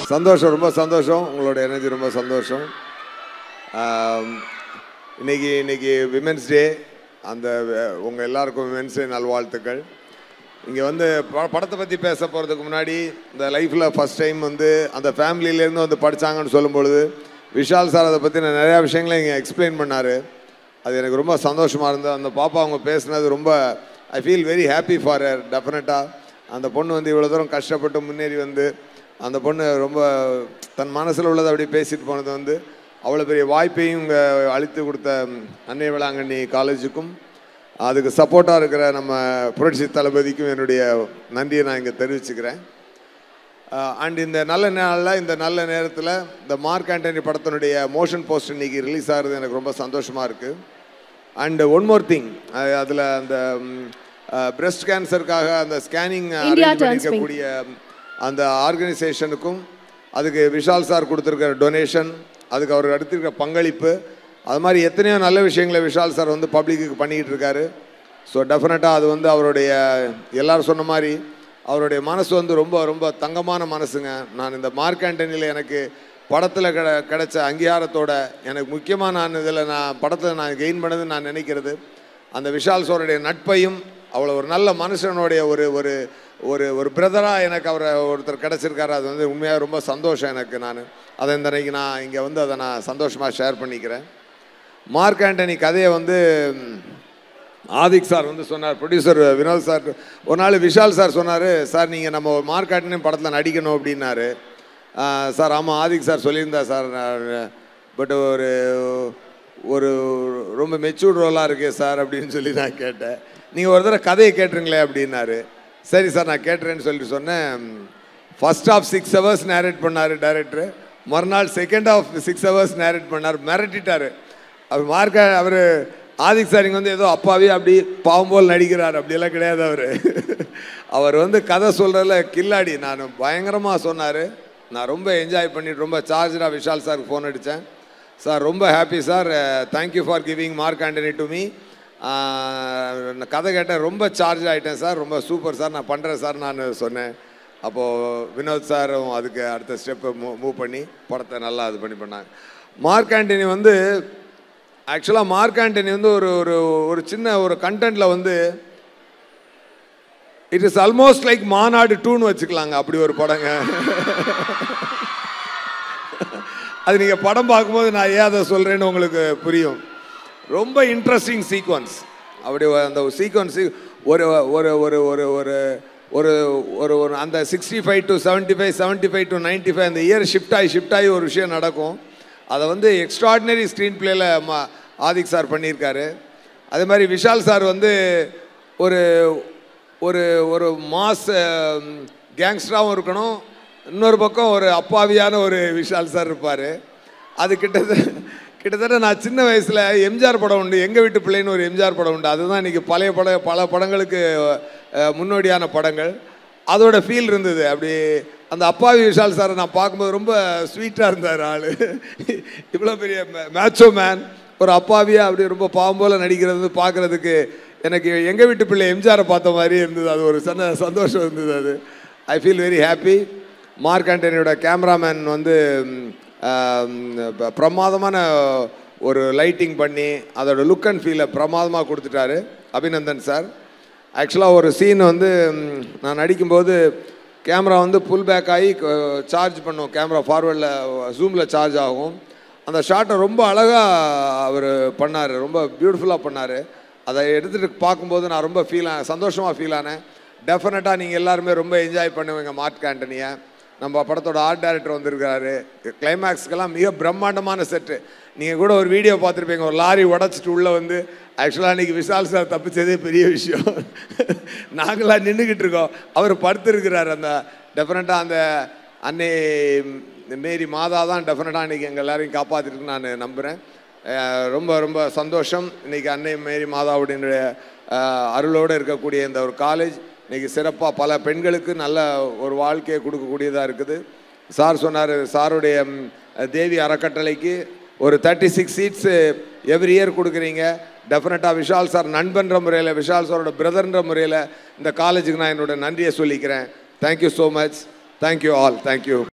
சந்தோஷம் ரொம்ப சந்தோஷம் உங்களோட எனர்ஜி ரொம்ப சந்தோஷம் ஆம், இன்னைக்கு இன்னைக்கு விமென்ஸ் டே அந்த அஹ், உங்க எல்லாருக்கும் விமென்ஸ் டே நல்வாழ்த்துக்கள் இங்கே வந்து ப- படத்தை பற்றி பேச போகிறதுக்கு முன்னாடி இந்த லைஃப்பில் ஃபஸ்ட் டைம் வந்து அந்த ஃபேமிலியிலேருந்து வந்து படித்தாங்கன்னு சொல்லும்பொழுது விஷால் சார் அதை பற்றி நிறையா விஷயங்களை இங்கே எக்ஸ்பிளைன் பண்ணார் அது எனக்கு ரொம்ப சந்தோஷமாக இருந்தது அந்த பாப்பா அவங்க பேசுனது ரொம்ப I feel very happy for her டெஃபினட்டாக அந்த பொண்ணு வந்து இவ்வளோ தூரம் கஷ்டப்பட்டு முன்னேறி வந்து அந்த பொண்ணு ரொம்ப தன் மனசில் உள்ளதை அப்படி பேசிட்டு போனது வந்து அவ்வளோ பெரிய வாய்ப்பையும் இங்கே அளித்து கொடுத்த ம், அன்னை வேளாங்கண்ணி காலேஜுக்கும் அதுக்கு சப்போர்ட்டாக இருக்கிற நம்ம புரட்சி தளபதிக்கும் என்னுடைய நன்றியை நான் இங்கே தெரிவிச்சுக்கிறேன் அண்ட் இந்த நல்ல நாளில் இந்த நல்ல நேரத்தில் இந்த மார்க் ஆண்டனி படத்தினுடைய மோஷன் போஸ்ட் இன்னைக்கு ரிலீஸ் ஆகிறது எனக்கு ரொம்ப சந்தோஷமாக இருக்குது அண்ட் ஒன் மோர் திங் அதில் அந்த பிரஸ்ட் கேன்சருக்காக அந்த ஸ்கேனிங் India turns pink. பண்ணிக்கக்கூடிய அந்த ஆர்கனைசேஷனுக்கும் அதுக்கு விஷால் சார் கொடுத்துருக்கிற டொனேஷன் அதுக்கு அவர் எடுத்திருக்கிற பங்களிப்பு அது மாதிரி எத்தனையோ நல்ல விஷயங்களை விஷால் சார் வந்து பப்ளிக்கு பண்ணிக்கிட்டு இருக்காரு ஸோ டெஃபினட்டாக அது வந்து அவருடைய எல்லாரும் சொன்ன மாதிரி அவருடைய மனசு வந்து ரொம்ப ரொம்ப தங்கமான மனசுங்க நான் இந்த மார்க் ஆண்டனியில் எனக்கு படத்தில் கிட கிடைச்ச அங்கீகாரத்தோட எனக்கு முக்கியமாக நான் இதில் நான் படத்தில் நான் கெயின் பண்ணது நான் நினைக்கிறது அந்த விஷால் சாருடைய நட்பையும் அவ்வளோ ஒரு நல்ல மனுஷனுடைய ஒரு ஒரு ஒரு ஒரு பிரதராக எனக்கு அவரை ஒருத்தர் கிடச்சிருக்காரு அது வந்து உண்மையாக ரொம்ப சந்தோஷம் எனக்கு நான் அதை இந்த அன்னைக்கு நான் இங்கே வந்து அதை நான் சந்தோஷமாக ஷேர் பண்ணிக்கிறேன் மார்க் ஆண்டனி கதையை வந்து ம், ஆதிக் சார் வந்து சொன்னார் ப்ரொடியூசர் வினோத் சார் ஒரு நாள் விஷால் சார் சொன்னார் சார் நீங்கள் நம்ம ஒரு மார்க் ஆண்டனி படத்தில் நடிக்கணும் அப்படின்னாரு ஆ, சார் ஆமாம் ஆதிக் சார் சொல்லியிருந்தா சார் பட் ஒரு ஒரு ரொம்ப மெச்சூர்ட் ரோலாக இருக்கே சார் அப்படின்னு சொல்லி நான் கேட்டேன் நீங்கள் ஒரு தடவை கதையை கேட்டுருங்களே அப்படின்னாரு சரி சார் நான் கேட்டுறேன்னு சொல்லிட்டு சொன்னேன் first half six hours narrate பண்ணார் டைரக்டர் மறுநாள் second half six hours narrate பண்ணார் மிரட்டிட்டாரு அவர் மார்க்க அவர் ஆதிக் சார் இங்கே வந்து ஏதோ அப்பாவே அப்படி பாவம் போல் நடிக்கிறார் அப்படியெல்லாம் கிடையாது அவர் அவர் வந்து கதை சொல்கிறதுல கில்லாடி நான் பயங்கரமாக சொன்னார் நான் ரொம்ப என்ஜாய் பண்ணிட்டு ரொம்ப சார்ஜாக விஷால் சாருக்கு ஃபோன் அடித்தேன் சார் ரொம்ப happy sir thank you for giving Mark Antony to me நான் கதை கேட்டேன் ரொம்ப சார்ஜ் ஆகிட்டேன் சார் ரொம்ப சூப்பர் சார் நான் பண்ணுறேன் சார் நான் சொன்னேன் அப்போது வினோத் சாரும் அதுக்கு அடுத்த ஸ்டெப்பை மூ மூவ் பண்ணி படத்தை நல்லா இது பண்ணி பண்ணாங்க மார்க் ஆண்டனி வந்து ஆக்சுவலாக மார்க் ஆண்டனி வந்து ஒரு ஒரு ஒரு சின்ன ஒரு கண்டென்ட்டில் வந்து இட் இஸ் ஆல்மோஸ்ட் லைக் மாநாடு டூன்னு வச்சுக்கலாங்க அப்படி ஒரு படங்க அது நீங்கள் படம் பார்க்கும்போது நான் ஏன் அதை சொல்கிறேன்னு உங்களுக்கு புரியும் ரொம்ப இன்ட்ரெஸ்டிங் சீக்வன்ஸ் அப்படி ஒரு- அந்த சீக்வன்ஸ் ஒரு ஒரு ஒரு ஒரு ஒரு ஒரு ஒரு ஒரு அந்த sixty five to seventy five seventy five to ninety five அந்த இயர் ஷிஃப்ட் ஆகி ஷிஃப்ட் ஆகி ஒரு விஷயம் நடக்கும் அதை வந்து எக்ஸ்ட்ராடினரி ஸ்க்ரீன் பிளேயில் மா ஆதிக் சார் பண்ணியிருக்காரு அதே மாதிரி விஷால் சார் வந்து ஒரு ஒரு ஒரு மாஸ் கேங்ஸ்டராகவும் இருக்கணும் இன்னொரு பக்கம் ஒரு அப்பாவியான ஒரு விஷால் சார் இருப்பார் அது கிட்டத்தட்ட கிட்டத்தட்ட நான் சின்ன வயசில் எம்ஜிஆர் படம் உண்டு எங்கள் வீட்டு பிள்ளைன்னு ஒரு எம்ஜிஆர் படம் உண்டு அதுதான் இன்றைக்கி பழைய பட பல படங்களுக்கு அஹ், முன்னோடியான படங்கள் அதோட ஃபீல் இருந்தது அப்படி அந்த அப்பாவி விஷால் சாரை நான் பார்க்கும்போது ரொம்ப ஸ்வீட்டாக இருந்தார் ஆள் இவ்வளோ பெரிய மேட்சோ மேன் ஒரு அப்பாவியாக அப்படி ரொம்ப பாவம் போல் நடிக்கிறது பார்க்குறதுக்கு எனக்கு எங்கள் வீட்டு பிள்ளை எம்ஜிஆரை பார்த்த மாதிரி இருந்தது அது ஒரு சந்த சந்தோஷம் இருந்தது அது I feel very happy Mark ஆண்டனியோட கேமராமேன் வந்து ம், ஆம், ப- பிரமாதமான ஒரு லைட்டிங் பண்ணி அதோட லுக் அண்ட் ஃபீலை பிரமாதமாக கொடுத்துட்டாரு அபிநந்தன் சார் ஆக்சுவலாக ஒரு சீன் வந்து ம், நான் நடிக்கும்போது கேமரா வந்து புல் பேக் ஆகி சார்ஜ் பண்ணும் கேமரா ஃபார்வர்டில் ஜூமில் சார்ஜ் ஆகும் அந்த ஷாட்டை ரொம்ப அழகாக அவர் பண்ணார் ரொம்ப பியூட்டிஃபுல்லாக பண்ணார் அதை எடுத்துகிட்டு பார்க்கும்போது நான் ரொம்ப ஃபீல் சந்தோஷமாக ஃபீல் ஆனேன் டெஃபினட்டாக நீங்கள் எல்லாருமே ரொம்ப என்ஜாய் பண்ணுவீங்க மார்க் ஆண்டனியை நம்ம படத்தோட ஆர்ட் டைரக்டர் வந்திருக்காரு கிளைமேக்ஸ்க்கெல்லாம் மிக பிரம்மாண்டமான செட்டு நீங்கள் கூட ஒரு வீடியோ பார்த்துருப்பீங்க ஒரு லாரி உடச்சிட்டு உள்ளே வந்து ஆக்சுவலாக அன்றைக்கி விஷால் சார் தப்பிச்சதே பெரிய விஷயம் நாங்களாம் நின்றுக்கிட்டு இருக்கோம் அவர் படுத்திருக்கிறார் அந்த டெஃபினட்டாக அந்த அன்னை மேரி மாதா தான் டெஃபினட்டாக இன்றைக்கி எங்கள் எல்லாரையும் காப்பாற்றிருக்கு நான் நம்புகிறேன் அஹ் ரொம்ப ரொம்ப சந்தோஷம் இன்றைக்கி அன்னை மேரி மாதாவுடைய அஹ், அருளோடு இருக்கக்கூடிய இந்த ஒரு காலேஜ் இன்றைக்கி சிறப்பாக பல பெண்களுக்கு நல்ல ஒரு வாழ்க்கையை கொடுக்கக்கூடியதாக இருக்குது சார் சொன்னார் சாருடைய ம், தேவி அறக்கட்டளைக்கு ஒரு thirty six seats every year கொடுக்குறீங்க டெஃபினட்டாக விஷால் சார் நண்பன்ற முறையில் விஷால் சாரோட பிரதர்ன்ற முறையில் இந்த காலேஜுக்கு நான் என்னோட நன்றியை சொல்லிக்கிறேன் thank you so much thank you all thank you